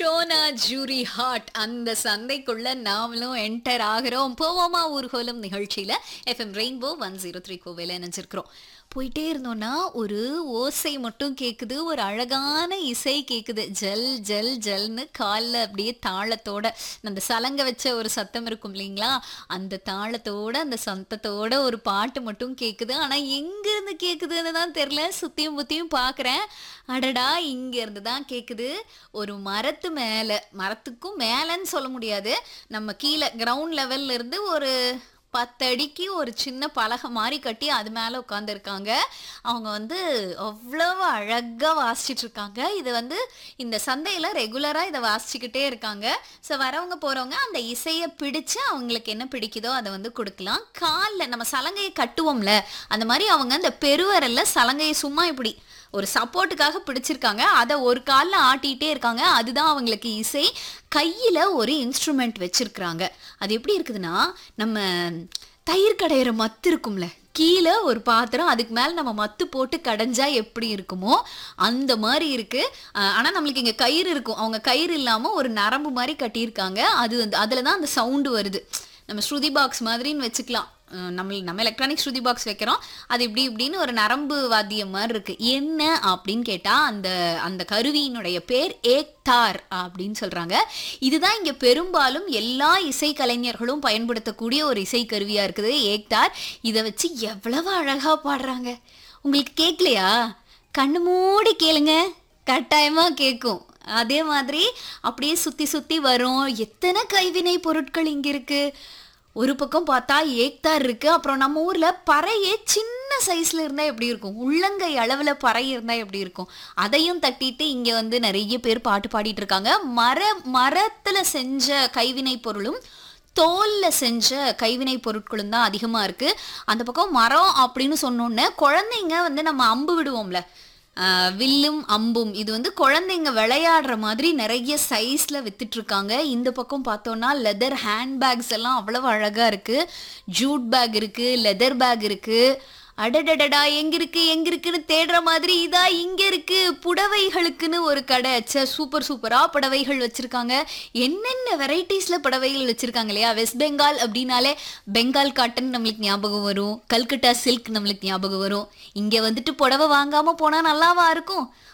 ஷோனா jury hot அந்த சந்தைக்குள்ள நாமளும் enter ஆகிறோம் போவோமா ஊர்கோலம் நிகழ்ச்சியில FM rainbow one zero three கோவையில் நினைச்சிருக்கிறோம் போயிட்டே இருந்தோம்னா ஒரு ஓசை மட்டும் கேக்குது ஒரு அழகான இசை கேக்குது ஜல் ஜல் ஜல்னு காலில் அப்படியே தாளத்தோட அந்த சலங்க வச்ச ஒரு சத்தம் இருக்கும் இல்லைங்களா அந்த தாளத்தோட அந்த சத்தத்தோட ஒரு பாட்டு மட்டும் கேக்குது ஆனா எங்க இருந்து கேக்குதுன்னு தான் தெரியல சுத்தியும் புத்தியும் பார்க்கறேன் அடடா இங்க இருந்து தான் கேக்குது ஒரு மரத்து மேல மரத்துக்கும் மேலன்னு சொல்ல முடியாது நம்ம கீழே கிரவுண்ட் லெவல்ல இருந்து ஒரு பத்தடிக்கு ஒரு சின்ன பலகை மாதிரி கட்டி அது மேலே உட்காந்துருக்காங்க அவங்க வந்து அவ்வளவு அழகாக வாசிச்சிட்டு இருக்காங்க இது வந்து இந்த சந்தையில் ரெகுலராக இதை வாசிச்சுக்கிட்டே இருக்காங்க ஸோ வரவங்க போகிறவங்க அந்த இசையை பிடிச்சு அவங்களுக்கு என்ன பிடிக்குதோ அதை வந்து கொடுக்கலாம் காலில் நம்ம சலங்கையை கட்டுவோம்ல அந்த மாதிரி அவங்க அந்த பெருவரல்ல சலங்கையை சும்மா இப்படி ஒரு சப்போர்ட்டுக்காக பிடிச்சிருக்காங்க அதை ஒரு காலில் ஆட்டிகிட்டே இருக்காங்க அதுதான் அவங்களுக்கு இசை கையில் ஒரு இன்ஸ்ட்ருமெண்ட் வச்சிருக்கிறாங்க அது எப்படி இருக்குதுன்னா நம்ம தயிர் கடையிற மத்து இருக்கும்ல கீழே ஒரு பாத்திரம் அதுக்கு மேலே நம்ம மத்து போட்டு கடைஞ்சா எப்படி இருக்குமோ அந்த மாதிரி இருக்கு அஹ் ஆனா நம்மளுக்கு இங்க கயிறு இருக்கும் அவங்க கயிறு இல்லாம ஒரு நரம்பு மாதிரி கட்டியிருக்காங்க அது வந்து அதுல தான் அந்த சவுண்டு வருது நம்ம ஸ்ருதி பாக்ஸ் மாதிரின்னு வச்சுக்கலாம் அஹ் நம்ம நம்ம எலக்ட்ரானிக் ஸ்ருதி பாக்ஸ் வைக்கிறோம் அது இப்படி இப்படின்னு ஒரு நரம்பு வாத்தியம் மாதிரி இருக்கு என்ன அப்படின்னு கேட்டா அந்த அந்த கருவியினுடைய பேர் ஏக்தார் அப்படின்னு சொல்றாங்க இதுதான் இங்க பெரும்பாலும் எல்லா இசை கலைஞர்களும் பயன்படுத்தக்கூடிய ஒரு இசை கருவியா இருக்குது ஏக்தார் இதை வச்சு எவ்வளவு அழகா பாடுறாங்க உங்களுக்கு கேட்கலையா கண்ணு மூடி கேளுங்க கட்டாயமா கேட்கும் அதே மாதிரி அப்படியே சுத்தி சுத்தி வரும் எத்தனை கைவினை பொருட்கள் இங்க இருக்கு ஒரு பக்கம் பார்த்தா ஏக்தார் இருக்கு அப்புறம் நம்ம ஊர்ல பறையே சின்ன சைஸ்ல இருந்தா எப்படி இருக்கும் உள்ளங்கை அளவுல பறை இருந்தா எப்படி இருக்கும் அதையும் தட்டிட்டு இங்க வந்து நிறைய பேர் பாட்டு பாடிட்டு இருக்காங்க மர மரத்துல செஞ்ச கைவினை பொருளும் தோல்ல செஞ்ச கைவினை பொருட்களும் தான் அதிகமா இருக்கு அந்த பக்கம் மரம் அப்படின்னு சொன்னோன்னே குழந்தைங்க வந்து நம்ம அம்பு விடுவோம்ல ஆஹ் வில்லும் அம்பும் இது வந்து குழந்தைங்க விளையாடுற மாதிரி நிறைய சைஸ்ல வித்துட்டு இருக்காங்க இந்த பக்கம் பார்த்தோம்னா லெதர் ஹேண்ட்பேக்ஸ் எல்லாம் அவ்வளவு அழகா இருக்கு ஜூட் பேக் இருக்கு லெதர் பேக் இருக்கு அடடடடா எங்க இருக்கு எங்க இருக்குன்னு தேடுற மாதிரி இதா இங்க இருக்கு புடவைகளுக்குன்னு ஒரு கடை ச்சே சூப்பர் சூப்பரா புடவைகள் வச்சிருக்காங்க என்னென்ன வெரைட்டிஸ்ல புடவைகள் வச்சிருக்காங்க இல்லையா வெஸ்ட் பெங்கால் அப்படின்னாலே பெங்கால் காட்டன் நம்மளுக்கு ஞாபகம் வரும் கல்கட்டா சில்க் நம்மளுக்கு ஞாபகம் வரும் இங்க வந்துட்டு புடவை வாங்காம போனா நல்லாவா இருக்கும்